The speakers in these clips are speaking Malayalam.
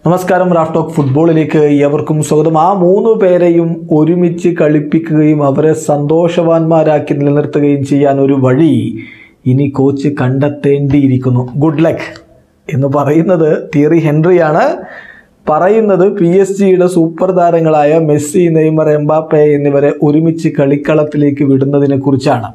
നമസ്കാരം റാഫ് ടോക്ക് ഫുട്ബോളിലേക്ക് ഏവർക്കും സ്വാഗതം ആ മൂന്ന് പേരെയും ഒരുമിച്ച് കളിപ്പിക്കുകയും അവരെ സന്തോഷവാന്മാരാക്കി നിലനിർത്തുകയും ചെയ്യാൻ ഒരു വഴി ഇനി കോച്ച് കണ്ടെത്തേണ്ടിയിരിക്കുന്നു ഗുഡ് ലക്ക് എന്ന് പറയുന്നത് തിയറി ഹെൻറിയാണ് പറയുന്നത് പി എസ് ജിയുടെ സൂപ്പർ താരങ്ങളായ മെസ്സി നെയ്മർ എംബാപ്പെ എന്നിവരെ ഒരുമിച്ച് കളിക്കളത്തിലേക്ക് വിടുന്നതിനെ കുറിച്ചാണ്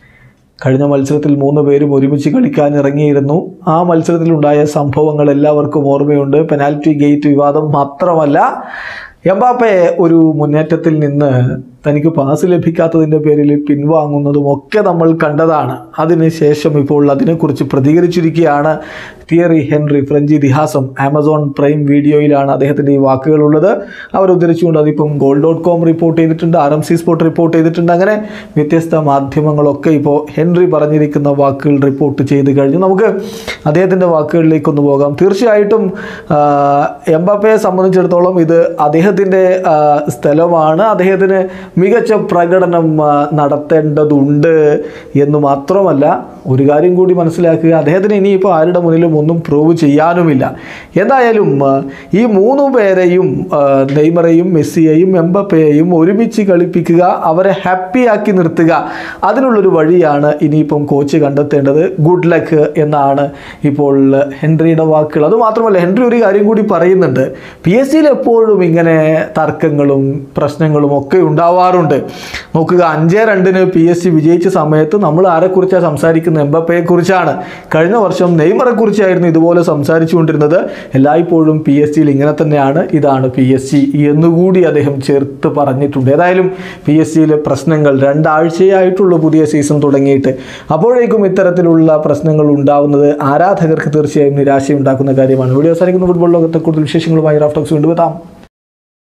കഴിഞ്ഞ മത്സരത്തിൽ മൂന്ന് പേരും ഒരുമിച്ച് കളിക്കാൻ ഇറങ്ങിയിരുന്നു ആ മത്സരത്തിലുണ്ടായ സംഭവങ്ങൾ എല്ലാവർക്കും ഓർമ്മയുണ്ട് പെനാൽറ്റി ഗേറ്റ് വിവാദം മാത്രമല്ല എംബാപ്പെ ഒരു മുന്നേറ്റത്തിൽ നിന്ന് തനിക്ക് പാസ് ലഭിക്കാത്തതിൻ്റെ പേരിൽ പിൻവാങ്ങുന്നതും ഒക്കെ നമ്മൾ കണ്ടതാണ് അതിനുശേഷം ഇപ്പോൾ അതിനെക്കുറിച്ച് പ്രതികരിച്ചിരിക്കുകയാണ് തിയറി ഹെൻറി ഫ്രഞ്ച് ഇതിഹാസം ആമസോൺ പ്രൈം വീഡിയോയിലാണ് അദ്ദേഹത്തിൻ്റെ ഈ വാക്കുകളുള്ളത് അവർ ഉദ്ധരിച്ചുകൊണ്ട് അതിപ്പം ഗോൾ ഡോട്ട് കോം റിപ്പോർട്ട് ചെയ്തിട്ടുണ്ട് R M C sport report ചെയ്തിട്ടുണ്ട് അങ്ങനെ വ്യത്യസ്ത മാധ്യമങ്ങളൊക്കെ ഇപ്പോൾ ഹെൻറി പറഞ്ഞിരിക്കുന്ന വാക്കുകൾ റിപ്പോർട്ട് ചെയ്ത് കഴിഞ്ഞു നമുക്ക് അദ്ദേഹത്തിൻ്റെ വാക്കുകളിലേക്കൊന്ന് പോകാം തീർച്ചയായിട്ടും ആ, എംബാപ്പയെ സംബന്ധിച്ചിടത്തോളം ഇത് അദ്ദേഹത്തിൻ്റെ ആ, സ്ഥലമാണ് അദ്ദേഹത്തിന് മികച്ച പ്രകടനം ആ, നടത്തേണ്ടതുണ്ട് എന്ന് മാത്രമല്ല ഒരു കാര്യം കൂടി മനസ്സിലാക്കുക അദ്ദേഹത്തിന് ഇനിയിപ്പോൾ ആരുടെ മുന്നിലും ഒന്നും പ്രൂവ് ചെയ്യാനുമില്ല എന്തായാലും ആ, ഈ മൂന്ന് പേരെയും ആ, നെയ്മറെയും മെസ്സിയെയും എംബപ്പയെയും ഒരുമിച്ച് കളിപ്പിക്കുക അവരെ ഹാപ്പിയാക്കി നിർത്തുക അതിനുള്ളൊരു വഴിയാണ് ഇനിയിപ്പം കോച്ച് കണ്ടെത്തേണ്ടത് ഗുഡ് ലക്ക് എന്നാണ് ഇപ്പോൾ ഹെൻറിയുടെ വാക്കുകൾ അതുമാത്രമല്ല ഹെൻറി ഒരു കാര്യം കൂടി പറയുന്നുണ്ട് പി എസ് സിയിൽ എപ്പോഴും ഇങ്ങനെ തർക്കങ്ങളും പ്രശ്നങ്ങളും ഒക്കെ ഉണ്ടാവാറുണ്ട് നോക്കുക അഞ്ച് രണ്ടിന് പി എസ് സി വിജയിച്ച സമയത്ത് നമ്മൾ ആരെക്കുറിച്ചാണ് സംസാരിക്കുന്നത് എംബപ്പയെ കുറിച്ചാണ് കഴിഞ്ഞ വർഷം നെയ്മറെ കുറിച്ചായിരുന്നു ഇതുപോലെ സംസാരിച്ചുകൊണ്ടിരുന്നത് എല്ലായ്പ്പോഴും പി എസ് സിയിൽ ഇങ്ങനെ തന്നെയാണ് ഇതാണ് പി എസ് സി എന്നുകൂടി അദ്ദേഹം ചേർത്ത് പറഞ്ഞിട്ടുണ്ട് ഏതായാലും പി എസ് സിയിലെ പ്രശ്നങ്ങൾ രണ്ടാഴ്ചയായിട്ടുള്ള പുതിയ സീസൺ തുടങ്ങിയിട്ട് അപ്പോഴേക്കും ഇത്തരത്തിലുള്ള പ്രശ്നങ്ങൾ ഉണ്ടാവുന്നത് ആരാധകർക്ക് തീർച്ചയായും നിരാശയുണ്ടാക്കുന്ന കാര്യമാണ് വീഡിയോ അവസാനിക്കുന്ന ഫുട്ബോൾ ലോകത്തെ കൂടുതൽ വിശേഷങ്ങളുമായി റാഫ്റ്റോക്സ് വീണ്ടും എത്താം